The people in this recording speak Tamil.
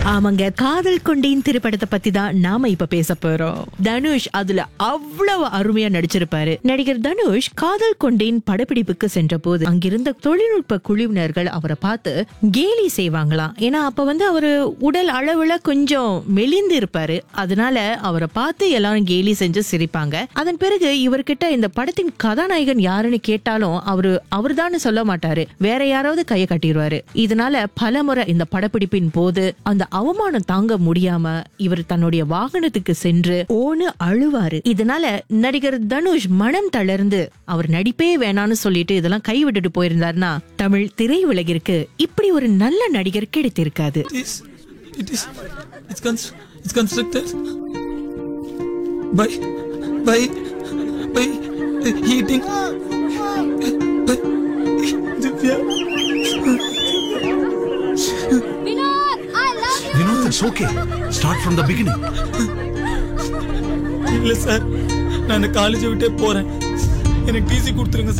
ஆமாங்க காதல் கொண்டேன் திரைப்படத்தை பத்தி தான் நாம இப்ப பேச போறோம் தனுஷ் அதுல அவ்வளவு அருமையா நடிச்சிருப்பாரு நடிகர் தனுஷ் காதல் கொண்டேன் படப்பிடிப்புக்கு சென்ற போது அங்கிருந்த தொழில்நுட்ப குழுவினர்கள் அவரை பார்த்து கேலி செய்வாங்களாம் ஏன்னா அப்ப வந்து அவரு உடல் அளவுல கொஞ்சம் மெலிந்து இருப்பாரு அதனால அவரை பார்த்து எல்லாரும் கேலி செஞ்சு சிரிப்பாங்க அதன் பிறகு இவர்கிட்ட இந்த படத்தின் கதாநாயகன் யாருன்னு கேட்டாலும் அவரு அவர்தான்னு சொல்ல மாட்டாரு வேற யாராவது கைய கட்டிடுவாரு இதனால பலமுறை இந்த படப்பிடிப்பின் போது அந்த அவமானம் தாங்க முடியாம இவர் தன்னுடைய வாகனத்துக்கு சென்று ஓன்னு அழுவாரு இதனால நடிகர் தனுஷ் மனம் தளர்ந்து அவர் நடிப்பே வேணான்னு சொல்லிட்டு இதெல்லாம் கைவிட்டுட்டு போயிருந்தாருன்னா தமிழ் திரையுலகிற்கு இப்படி ஒரு நல்ல நடிகர் கிடைத்திருக்காது It is. It is. It's, cons- it's constructed by by by heating. By Divya. Vinod, I love you. Vinod, it's okay. Start from the beginning. இல்ல சார் நான் இந்த காலேஜை விட்டே போறேன் எனக்கு டிசி கொடுத்துருங்க